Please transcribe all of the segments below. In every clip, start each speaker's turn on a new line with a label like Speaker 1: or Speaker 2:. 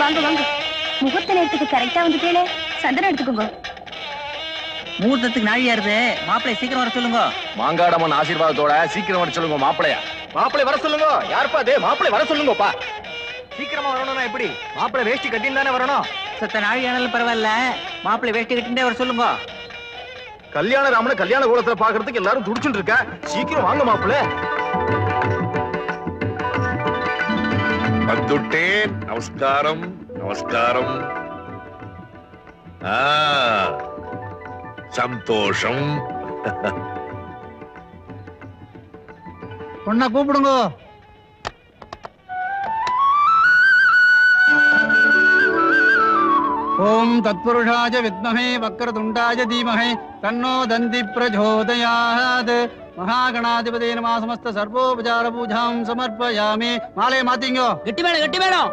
Speaker 1: வாங்க வாங்க முகூர்த்த நேரத்துக்கு கரெக்டா வந்துட்டேனே சந்தனம் எடுத்துக்கோங்க
Speaker 2: முகூர்த்தத்துக்கு நாழியாருது மாப்பிள்ளை சீக்கிரம் வர சொல்லுங்க
Speaker 3: மாங்காடம்மன் ஆசீர்வாதத்தோட சீக்கிரம் வர சொல்லுங்க மாப்பிளைய மாப்பிளை வர சொல்லுங்க யாருப்பா அது மாப்பிளை வர சொல்லுங்கப்பா சீக்கிரமா வரணும்னா எப்படி மாப்பிளை வேஷ்டி கட்டின்னு தானே வரணும்
Speaker 2: சத்த நாழியானாலும் பரவாயில்ல மாப்பிள்ளை வேஷ்டி கட்டிண்டே வர சொல்லுங்க
Speaker 3: கல்யாண ராமனை கல்யாண கோலத்துல பாக்குறதுக்கு எல்லாரும் துடிச்சுட்டு இருக்க சீக்கிரம் வாங்க மாப்பிளை
Speaker 4: வந்துட்டேன் நமஸ்காரம் நமஸ்காரம் ஆ, சந்தோஷம்
Speaker 5: பொண்ணா கூப்பிடுங்க ஓம் தத்புருஷாய வித்மஹே வக்ரதுண்டாய தீமஹே தன்னோ தந்தி பிரச்சோதயாத் மகாகணாதிபதி நம சமஸ்த சர்வோபசார பூஜாம் சமர்ப்பயாமி மாலையை மாத்திங்கோ
Speaker 2: கெட்டி மேடம் கெட்டி மேடம்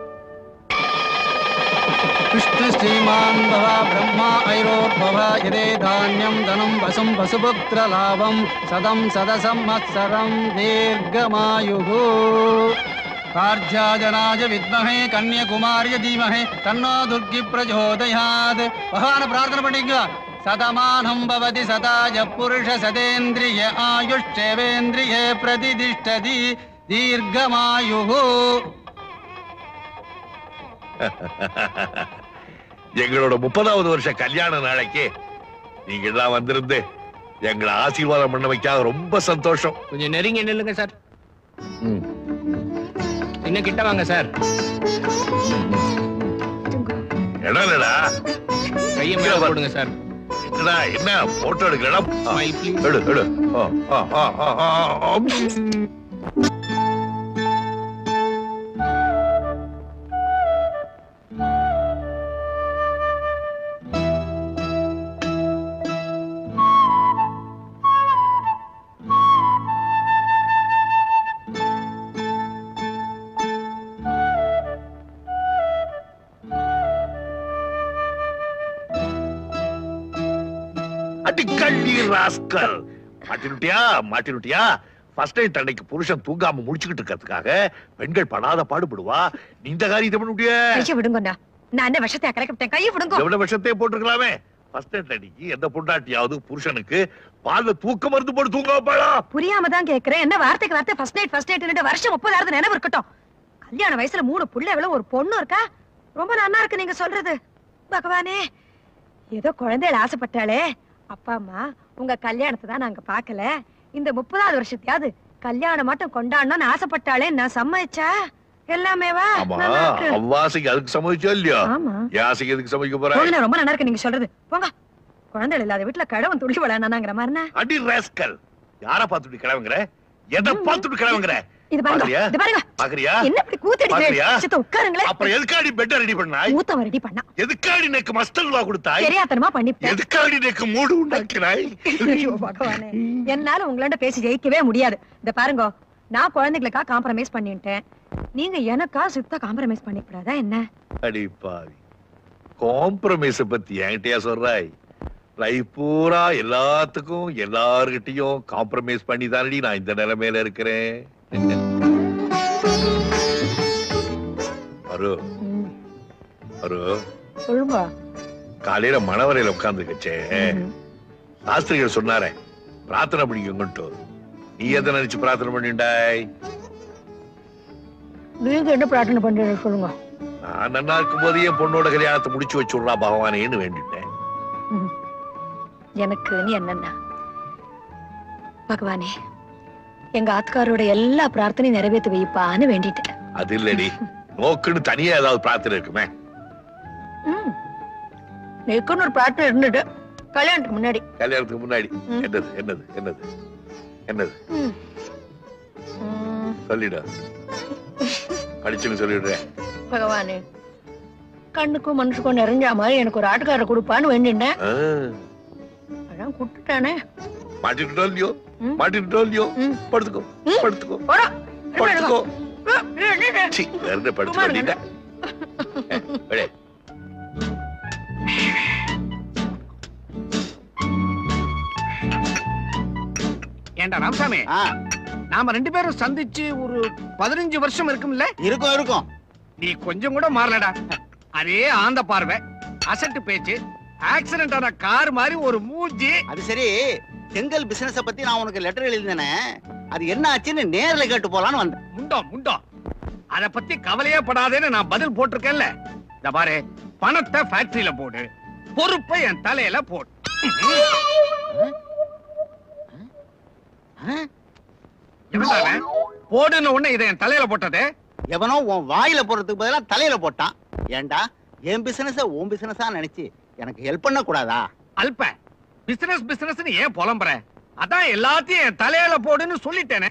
Speaker 5: விஷ்ணு ஸ்ரீமான் பவ பிரம்மா ஐரோத்பவ இதே தானியம் தனம் வசம் பசுபுத்திர லாபம் சதம் சதசம்வத்சரம் தீர்க்கமாயுः கார்ஜாஜனாஜ வித்மஹே கன்யகுமாரிய தீமஹே தன்னோ துர்கி பிரச்சோதயாத் பகவான பிரார்த்தனை பண்ணிங்க சதமானம் பவதி சதாய புருஷ சதேந்திரிய ஆயுஷ்சேவேந்திரியே பிரதிதிஷ்டதி தீர்க்கமாயுः
Speaker 4: எங்களோட முப்பதாவது வருஷ கல்யாண நாளைக்கு நீங்க எல்லாம் வந்திருந்து எங்களை ஆசீர்வாதம் பண்ண வைக்காத ரொம்ப சந்தோஷம்
Speaker 6: கொஞ்சம் நெருங்கி நில்லுங்க சார்
Speaker 4: ம்.
Speaker 6: இன்னும் கிட்ட வாங்க சார்
Speaker 4: இடம் இல்லடா
Speaker 6: கையை மேல போடுங்க சார்
Speaker 4: என்னடா என்ன போட்டோ எடுக்கலாம்
Speaker 6: Smile, please.
Speaker 4: எடு எடு ஆ, ஆ, ஆ, ஆ, ஆ, ஆ. அடிக்கள்ளி ராஸ்கல் மாட்டினுட்டியா மாட்டினுட்டியா ஃபர்ஸ்ட் நைட் அன்னைக்கு புருஷன் தூங்காம முடிச்சுக்கிட்டு இருக்கிறதுக்காக பெண்கள் படாத பாடுபடுவா நீ இந்த காரியத்தை பண்ண முடிய
Speaker 1: கைய விடுங்கண்ணா நான் என்ன விஷத்தை கலக்கப்பட்டேன் கைய விடுங்க
Speaker 4: எவ்வளவு விஷத்தையே போட்டிருக்கலாமே ஃபர்ஸ்ட் நைட் அன்னைக்கு எந்த பொண்டாட்டியாவது புருஷனுக்கு பால்ல தூக்க மருந்து போட்டு தூங்க வைப்பாளா
Speaker 1: புரியாம தான் கேக்குறேன் என்ன வார்த்தைக்கு வார்த்தை ஃபர்ஸ்ட் நைட் ஃபர்ஸ்ட் நைட் வருஷம் முப்பதாவது நினைவு இருக்கட்டும் கல்யாண வயசுல மூணு புள்ள எவ்வளவு ஒரு பொண்ணு இருக்கா ரொம்ப நல்லா இருக்கு நீங்க சொல்றது பகவானே ஏதோ குழந்தைகள் ஆசைப்பட்டாளே அப்பா அம்மா உங்க கல்யாணத்தை தான் நாங்க பார்க்கல இந்த முப்பதாவது வருஷத்தையாவது கல்யாணம் மட்டும் கொண்டாடணும்னு ஆசைப்பட்டாளே நான் சம்மதிச்சா எல்லாமேவா
Speaker 4: ஆமா
Speaker 1: நல்லா இருக்கு.
Speaker 4: அவ்வாசைக்கு அதுக்கு சமைச்சோ இல்லையோ
Speaker 1: ஆமா
Speaker 4: என் ஆசைக்கு எதுக்கு சமைக்க போற
Speaker 1: போங்கண்ணா, ரொம்ப நல்லா இருக்கு நீங்க சொல்றது போங்க குழந்தைகள் இல்லாத வீட்டுல கடவுன் துள்ளி விளையாடுனாங்கிற மாதிரினா
Speaker 4: அடி ராஸ்கல் யார பார்த்துட்டு கிளம்புங்கிற எதை பார்த்துட்டு கிளம்புங்கிற
Speaker 1: இது பாருங்க
Speaker 4: பாக்குறியா?
Speaker 1: இது பாருங்க
Speaker 4: பாக்குறியா
Speaker 1: என்ன இப்படி கூத்தடிக்கிறேன்
Speaker 4: பாக்குறியா?
Speaker 1: சித்த உட்காருங்களேன்
Speaker 4: அப்புறம் எதுக்காடி பெட்ட ரெடி பண்ணாய்
Speaker 1: மூத்தவன் ரெடி பண்ணா
Speaker 4: எதுக்காடி எனக்கு மஸ்தல்வா கொடுத்தாய்
Speaker 1: தெரியாதனமா பண்ணிவிட்டேன்
Speaker 4: எதுக்காடி எனக்கு மூடு உண்டாக்கினாய்
Speaker 1: ஐயோ, பகவானே என்னால உங்களாண்ட பேசி ஜெயிக்கவே முடியாது இந்த பாருங்க நான் குழந்தைகளுக்கா காம்ப்ரமைஸ் பண்ணிட்டேன் நீங்க எனக்கா சுத்த காம்ப்ரமைஸ் பண்ணிக்கூடாதா என்ன
Speaker 4: அடி பாவி காம்ப்ரமைஸ பத்தி என்கிட்டயா சொல்றாய் லைஃப் பூரா எல்லாத்துக்கும் எல்லார்கிட்டயும் காம்ப்ரமைஸ் பண்ணி தானடி நான் இந்த நிலைமையில இருக்கிறேன் அரு
Speaker 1: ம்,
Speaker 4: அரு
Speaker 1: சொல்லுங்க
Speaker 4: காலையில மணவரையில உட்கார்ந்துக்கச்சே
Speaker 1: ம்.
Speaker 4: சாஸ்திரிகள் சொன்னாரே பிரார்த்தனை பண்ணிக்கோங்கன்ட்டு நீ எதை நினைச்சு பிரார்த்தனை பண்ணிண்டாய்
Speaker 1: நீங்க என்ன பிரார்த்தனை பண்றீங்க சொல்லுங்க
Speaker 4: நான் நன்னா இருக்கும் போதே என் பொண்ணோட கல்யாணத்தை முடிச்சு வச்சுடுறா பகவானேன்னு வேண்டிட்டேன்
Speaker 1: ம். எனக்கு நீ என்னன்னா பகவானே எங்க ஆத்துக்காரோட எல்லா பிரார்த்தனையும் நிறைவேற்றி வைப்பான்னு வேண்டிட்டேன்
Speaker 4: அது இல்லடி நோக்குன்னு தனியா ஏதாவது பிரார்த்தனை இருக்குமே
Speaker 1: ம். நீக்குன்னு ஒரு பிரார்த்தனை இருந்துட்டு கல்யாணத்துக்கு முன்னாடி
Speaker 4: கல்யாணத்துக்கு முன்னாடி
Speaker 1: ம்.
Speaker 4: என்னது என்னது என்னது என்னது
Speaker 1: ம். ம்,
Speaker 4: சொல்லிடு படிச்சுன்னு சொல்லிடுறேன்
Speaker 1: பகவானே கண்ணுக்கும் மனசுக்கும் நிறைஞ்ச மாதிரி எனக்கு ஒரு ஆட்டுக்காரர் கொடுப்பான்னு வேண்டிட்டேன்
Speaker 4: ஆ,
Speaker 1: அதான் கொடுத்துட்டானே
Speaker 4: மாட்டிக்கிட்டோ இல்லையோ
Speaker 1: ம்.
Speaker 4: மாட்டிக்கிட்டோ இல்லையோ
Speaker 1: ம்.
Speaker 4: படுத்துக்கோ
Speaker 1: ம்.
Speaker 4: படுத்துக்கோ
Speaker 1: போடா
Speaker 4: படுத்துக்கோ
Speaker 1: ம், இரு, இரு, இரு.
Speaker 4: சீ, வேற என்ன படுத்து
Speaker 1: சும்மா
Speaker 4: பண்ணிட்டேன் விடு.
Speaker 6: ஏண்டா ராமசாமி நாம ரெண்டு பேரும் சந்திச்சு ஒரு பதினஞ்சு வருஷம் இருக்கும்ல
Speaker 5: இருக்கும் இருக்கும்
Speaker 6: நீ கொஞ்சம் கூட மாறலடா அதே ஆந்த பார்வை அசட்டு பேச்சு ஆக்சிடென்ட் ஆன கார் மாதிரி ஒரு மூஞ்சி
Speaker 5: அது சரி செங்கல் பிசினஸ பத்தி நான் உனக்கு லெட்டர் எழுதினேனே அது என்ன ஆச்சுன்னு நேர்ல கேட்டு போலான்னு வந்தேன்
Speaker 6: முண்டோம் முண்டோம் அத பத்தி கவலையே படாதேன்னு நான் பதில் போட்டிருக்கேன்ல இந்த பாரு பணத்தை ஃபேக்டரியில போடு பொறுப்பை என் தலையில போடு
Speaker 5: ஆ?
Speaker 6: எவன்டா அவன்? போடுன்னு உடனே இதை என் தலையில போட்டது
Speaker 5: எவனோ உன் வாயில போடுறதுக்கு பதிலா தலையில போட்டான் ஏன்டா என் பிசினஸ உன் பிசினஸா நினைச்சு எனக்கு ஹெல்ப் பண்ண கூடாதா
Speaker 6: அல்ப பிசினஸ் பிசினஸ்னு ஏன் புலம்புற அதான் எல்லாத்தையும் என் தலையில போடுன்னு சொல்லிட்டேனே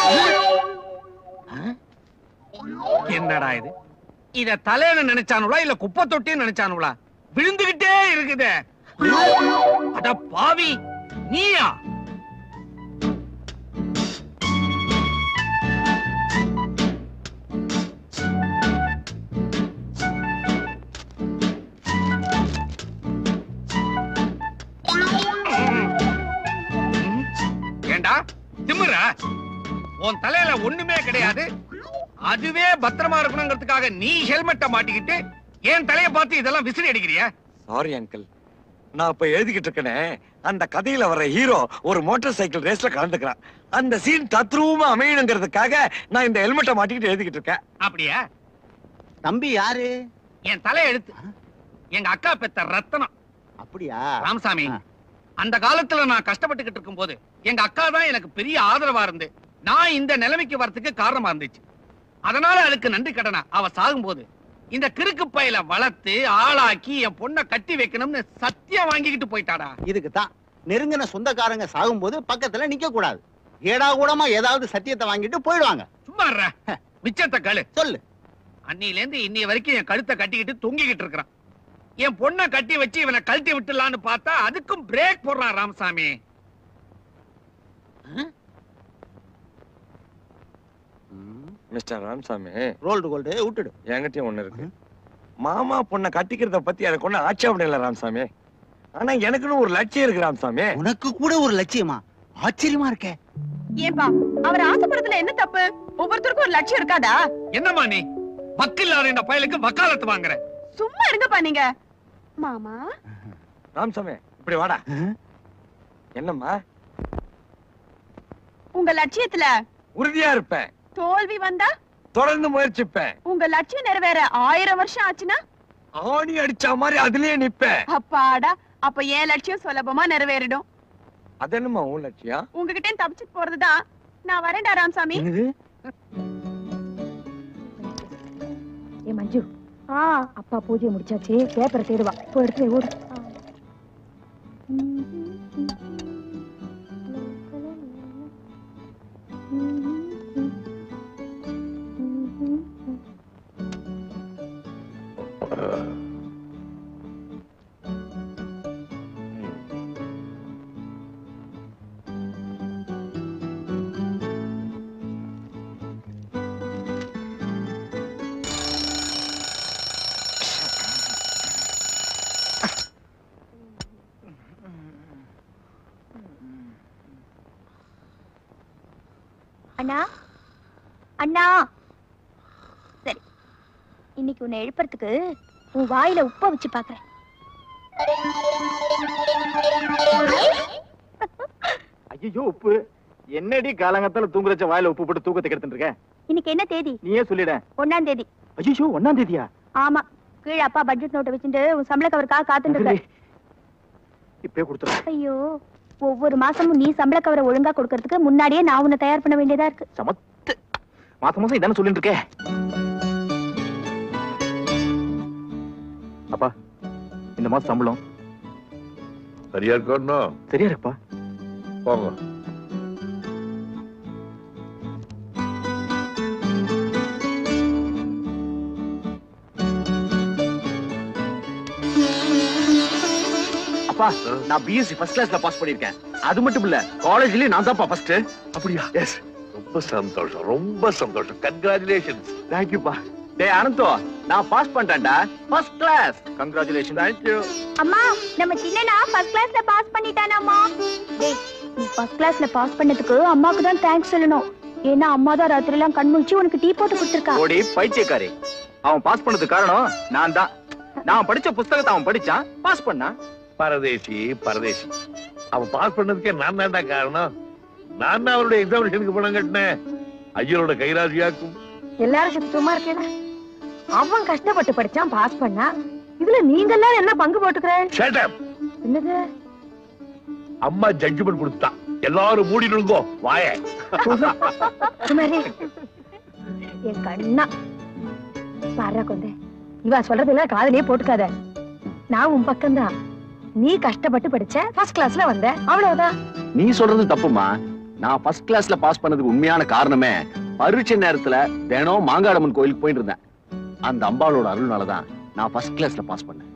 Speaker 6: என்னடா இது இத தலையில நினைச்சானுங்களா இல்ல குப்பை தொட்டின்னு நினைச்சானுங்களா விழுந்துகிட்டே இருக்குதே அட பாவி நீயா ம், ஏண்டா திமிர உன் தலையில ஒண்ணுமே கிடையாது அதுவே பத்திரமா இருக்கணுங்கிறதுக்காக நீ ஹெல்மெட்ட மாட்டிக்கிட்டு என் தலைய பார்த்து இதெல்லாம் விசிறி அடிக்கிறியா
Speaker 7: சாரி அங்கிள் நான் இப்ப எழுதிக்கிட்டு இருக்கேனே அந்த கதையில வர்ற ஹீரோ ஒரு மோட்டார் சைக்கிள் ரேஸ்ல கலந்துக்கிறான் அந்த சீன் தத்ரூபமா அமையணுங்கிறதுக்காக நான் இந்த ஹெல்மெட்டை மாட்டிக்கிட்டு எழுதிக்கிட்டு இருக்கேன்
Speaker 6: அப்படியா
Speaker 5: தம்பி யாரு
Speaker 6: என் தலைய எடுத்து எங்க அக்கா பெத்த ரத்தனம்
Speaker 5: அப்படியா
Speaker 6: ராமசாமி
Speaker 5: ஆ.
Speaker 6: அந்த காலத்துல நான் கஷ்டப்பட்டுக்கிட்டு இருக்கும்போது எங்க அக்கா தான் எனக்கு பெரிய ஆதரவா இருந்து நான் இந்த நிலைமைக்கு வரதுக்கு காரணமா இருந்துச்சு அதனால அதுக்கு நன்றி கடனா அவ சாகும்போது இந்த கிறுக்கு பையில வளர்த்து ஆளாக்கி என் பொண்ணை கட்டி வைக்கணும்னு சத்தியம் வாங்கிக்கிட்டு போயிட்டாடா
Speaker 5: இதுக்கு தான் நெருங்கின சொந்தக்காரங்க சாகும்போது பக்கத்துல நிக்க கூடாது ஏடா கூடமா ஏதாவது சத்தியத்தை வாங்கிட்டு போயிடுவாங்க
Speaker 6: சும்மா இருடா. மிச்சத்தை கழு
Speaker 5: சொல்லு
Speaker 6: அன்னில இருந்து இன்னைய வரைக்கும் என் கழுத்தை கட்டிக்கிட்டு தொங்கிக்கிட்டு இருக்கிறான் என் பொண்ணை கட்டி வச்சு இவனை கழட்டி விட்டுலான்னு பார்த்தா அதுக்கும் பிரேக் போடுறான் Ramasamy
Speaker 7: mister Ramasamy
Speaker 5: rolled gold விட்டுடு
Speaker 7: என்கிட்டயும் ஒண்ணு இருக்கு மாமா பொண்ணை கட்டிக்கிறத பத்தி எனக்கு ஒண்ணு ஆட்சேபணம் இல்ல ராமசாமி ஆனா எனக்குன்னு ஒரு லட்சியம் இருக்கு ராமசாமி
Speaker 5: உனக்கு கூட ஒரு லட்சியமா ஆச்சரியமா இருக்கே
Speaker 1: ஏன்பா அவர் ஆசைப்படுறதுல என்ன தப்பு ஒவ்வொருத்தருக்கும் ஒரு லட்சியம் இருக்காதா
Speaker 6: என்னம்மா நீ வக்கில்லாத இந்த பயலுக்கு வக்காலத்து வாங்குற
Speaker 1: சும்மா இருங்கப்பா நீங்க மாமா
Speaker 7: ராமசாமி இப்படி வாடா என்னம்மா
Speaker 1: உங்க லட்சியத்துல
Speaker 7: உறுதியா இருப்பேன்
Speaker 1: தோல்வி வந்தா
Speaker 7: தொடர்ந்து முயற்சிப்பேன்
Speaker 1: உங்க லட்சியம் நிறைவேற ஆயிரம் வருஷம் ஆச்சுன்னா
Speaker 7: ஆணி அடிச்ச மாதிரி அதுலயே நிப்பேன்
Speaker 1: அப்பாடா அப்ப என் லட்சியம் சுலபமா நிறைவேறிடும்
Speaker 7: அது என்னம்மா உன் லட்சியம்
Speaker 1: உங்ககிட்ட தப்பிச்சுட்டு போறதுதான் நான் வரேன்டா ராமசாமி
Speaker 8: ஏ மஞ்சு அப்பா பூஜையை முடிச்சாச்சு பேப்பரை தேடுவா போய் எடுத்து வை, ஓடு
Speaker 9: அண்ணா அண்ணா சரி இன்னைக்கு உன்னை எழுப்புறதுக்கு உன் வாயில உப்ப வச்சு பாக்குறேன்
Speaker 3: ஐயோ உப்பு என்னடி காலங்கத்தால தூங்குறச்ச வாயில உப்பு போட்டு தூக்கத்தை கெடுத்துட்டு இருக்க
Speaker 9: இன்னைக்கு என்ன தேதி
Speaker 3: நீயே சொல்லிட
Speaker 9: ஒன்னாம் தேதி
Speaker 3: ஐயோ ஒன்னாம் தேதியா
Speaker 9: ஆமா கீழே அப்பா பட்ஜெட் நோட்டை வச்சுட்டு உன் சம்பள கவருக்காக காத்துட்டு இருக்க
Speaker 3: இப்பயே கொடுத்துரு
Speaker 9: ஐயோ ஒவ்வொரு மாசமும் நீ சம்பள கவரை ஒழுங்கா கொடுக்கறதுக்கு முன்னாடியே நான் உன்னை தயார் பண்ண வேண்டியதா இருக்கு
Speaker 3: சமத்து மாசம் மாசம் இதானே சொல்லிட்டு இருக்கே அப்பா இந்த மாசம் சம்பளம்
Speaker 4: சரியா இருக்கணும்
Speaker 3: சரியா இருப்பா
Speaker 4: போங்க
Speaker 3: அப்பா நான் பிஎஸ்சி ஃபர்ஸ்ட் கிளாஸ்ல பாஸ் பண்ணிருக்கேன் அது மட்டும் இல்ல காலேஜ்லயே நான் தான்ப்பா ஃபர்ஸ்ட் அப்படியா எஸ்
Speaker 4: ரொம்ப சந்தோஷம் ரொம்ப சந்தோஷம் கங்க்ராச்சுலேஷன்ஸ்
Speaker 3: தேங்க்யூப்பா டேய் அனந்தோ நான் பாஸ் பண்ணிட்டேன்டா ஃபர்ஸ்ட் கிளாஸ் கங்க்ராச்சுலேஷன் தேங்க்யூ
Speaker 9: அம்மா நம்ம சின்னனா ஃபர்ஸ்ட் கிளாஸ்ல பாஸ் பண்ணிட்டானாமா டேய் நீ ஃபர்ஸ்ட் கிளாஸ்ல பாஸ் பண்ணதுக்கு அம்மாக்கு தான் தேங்க்ஸ் சொல்லணும் ஏன்னா அம்மா தான் ராத்திரி எல்லாம் கண் முழிச்சு உனக்கு டீ போட்டு கொடுத்துருக்கா
Speaker 3: ஓடி பைத்தியக்காரி அவன் பாஸ் பண்ணதுக்கு காரணம் நான் தான் நான் படிச்ச புஸ்தகத்தை அவன் படிச்சான் பாஸ் பண்ணான்
Speaker 4: பரதேசி பரதேசி அவன் பாஸ் பண்ணதுக்கே நான் தான்டா காரணம் நான் தான் அவருடைய எக்ஸாமினேஷனுக்கு பணம் கட்டினேன் ஐயரோட கைராசியாக்கும்
Speaker 1: எல்லாரும் சுத்த சும்மா இருக்கேடா அவன் கஷ்டப்பட்டு படிச்சான் பாஸ் பண்ணா இதுல நீங்க எல்லாரும் என்ன பங்கு போட்டுக்கிறேன்
Speaker 4: Shut up.
Speaker 1: என்னது
Speaker 4: அம்மா ஜட்ஜ்மெண்ட் கொடுத்தா எல்லாரும் மூடிடுங்கோ வாய
Speaker 1: சுமாரி என் கண்ணா பாரு கொண்டே இவ சொல்றதெல்லாம் காதலியே போட்டுக்காத நான் உன் பக்கம்தான் நீ கஷ்டப்பட்டு படிச்ச ஃபர்ஸ்ட் கிளாஸ்ல வந்த அவ்வளவுதான்
Speaker 3: நீ சொல்றது தப்புமா நான் ஃபர்ஸ்ட் கிளாஸ்ல பாஸ் பண்ணதுக்கு உண்மையான காரணமே பரீட்சை நேரத்துல தினம் மாங்காடம்மன் கோயிலுக்கு போயிட்டு இருந்தேன் அந்த அம்பாளோட அருள்னால தான் நான் ஃபர்ஸ்ட் கிளாஸ்ல பாஸ் பண்ணேன்